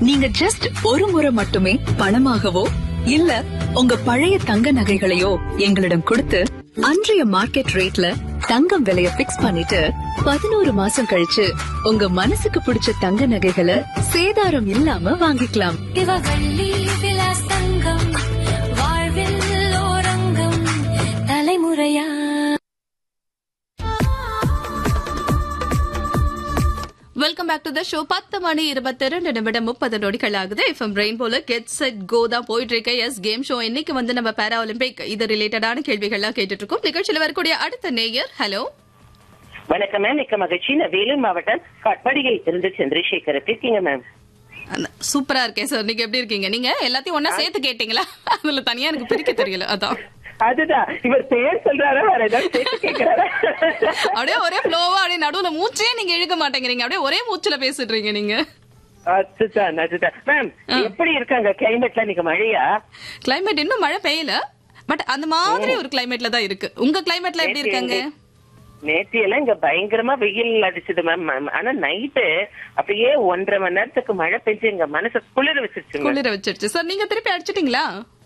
நீங்க ஜஸ்ட் ஒரு முறை மட்டுமே பணமாகவோ இல்ல உங்க பழைய தங்க நகைகளையோ எங்களிடம் கொடுத்து அன்றைய மார்க்கெட் ரேட்ல தங்கம் விலைய பிக்ஸ் பண்ணிட்டு பதினோரு மாசம் கழிச்சு உங்க மனசுக்கு பிடிச்ச தங்க நகைகளை சேதாரம் இல்லாம வாங்கிக்கலாம் சிவகள்ளி விலாஸ் தங்கம் வாழ்வில் ஓரங்கம் தலைமுறையா welcome back to the show பத்து மணி இருபத்தி ரெண்டு நிமிடம் முப்பது நொடிகள் ஆகுது எஃப்எம் ரெயின் போல கெட் செட் கோ தான் போயிட்டு இருக்க எஸ் கேம் ஷோ இன்னைக்கு வந்து நம்ம பேரா ஒலிம்பிக் இது ரிலேட்டடான கேள்விகள்லாம் கேட்டுட்டு இருக்கோம் நிகழ்ச்சியில் வரக்கூடிய அடுத்த நேயர் ஹலோ வணக்கம் மேம் மிக்க மகிழ்ச்சி நான் வேலூர் மாவட்டம் கட்படியில் இருந்து சந்திரசேகர் எப்படி இருக்கீங்க மேம் சூப்பரா இருக்கேன் சார் நீங்க எப்படி இருக்கீங்க நீங்க எல்லாத்தையும் ஒன்னா சேர்த்து கேட்டீங்களா அதுல தனியா எனக்கு பிரிக்க தெரியல அதான் அதுதான் இவர் பேர் சொல்றாரா வேற ஏதாவது சேர்த்து கேட்கிறாரா அப்படியே ஒரே ஃப்ளோவா அப்படியே நடுவுல மூச்சே நீங்க இழுக்க மாட்டேங்கிறீங்க அப்படியே ஒரே மூச்சுல பேசிடுறீங்க நீங்க அதுதான் அதுதான் மேம் எப்படி இருக்காங்க கிளைமேட்ல நீங்க மழையா கிளைமேட் இன்னும் மழை பெய்யல பட் அந்த மாதிரி ஒரு கிளைமேட்ல தான் இருக்கு உங்க கிளைமேட்ல எப்படி இருக்காங்க நேற்று எல்லாம் இங்க பயங்கரமா வெயில் அடிச்சது மேம் ஆனா நைட்டு அப்படியே ஒன்றரை மணி நேரத்துக்கு மழை பெஞ்சு எங்க மனசை குளிர வச்சிருச்சுங்க குளிர வச்சிருச்சு சார் நீங்க திருப்பி அடிச்சிட்டீங்களா